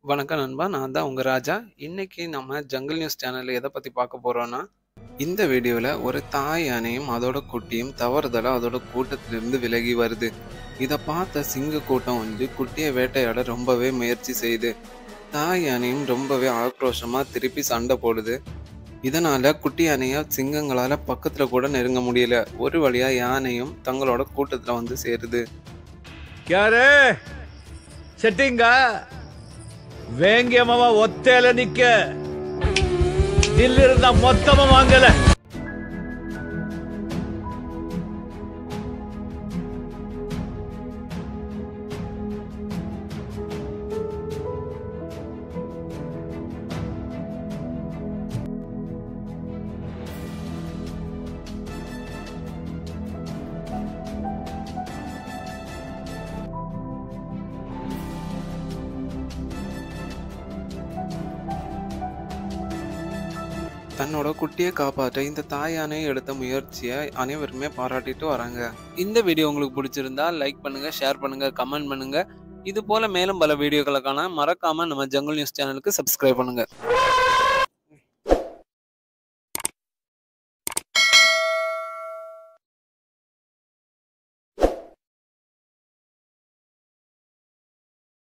வணக்கம் நண்பா நான் தான் உங்கள் ராஜா இன்னைக்கு நம்ம ஜங்கிள் நியூஸ் சேனலில் எதை பற்றி பார்க்க போகிறோன்னா இந்த வீடியோவில் ஒரு தாய் யானையும் அதோட குட்டியும் தவறுதலாக அதோட கூட்டத்திலிருந்து விலகி வருது இதை பார்த்த சிங்க கூட்டம் வந்து குட்டியை வேட்டையாட ரொம்பவே முயற்சி செய்யுது தாய் யானையும் ரொம்பவே ஆக்ரோஷமாக திருப்பி சண்டை போடுது இதனால குட்டி யானையை சிங்கங்களால் பக்கத்தில் கூட நெருங்க முடியல ஒரு வழியாக யானையும் தங்களோட கூட்டத்தில் வந்து சேருது ಕ್ಯಾರೇ ಸೆಟ್ಟಿಂಗ வேங்கியமாவ ஒத்தையில நிக்க தில்லிருந்தா மொத்தமா வாங்கல தன்னோட குட்டியை காப்பாற்ற இந்த தாய் யானை எடுத்த முயற்சியை அனைவருமே பாராட்டிட்டு வராங்க இந்த வீடியோ உங்களுக்கு பிடிச்சிருந்தா லைக் பண்ணுங்க ஷேர் பண்ணுங்க கமெண்ட் பண்ணுங்க இது போல மேலும் பல வீடியோக்களுக்கான மறக்காம நம்ம ஜங்குள் நியூஸ் சேனலுக்கு சப்ஸ்கிரைப் பண்ணுங்க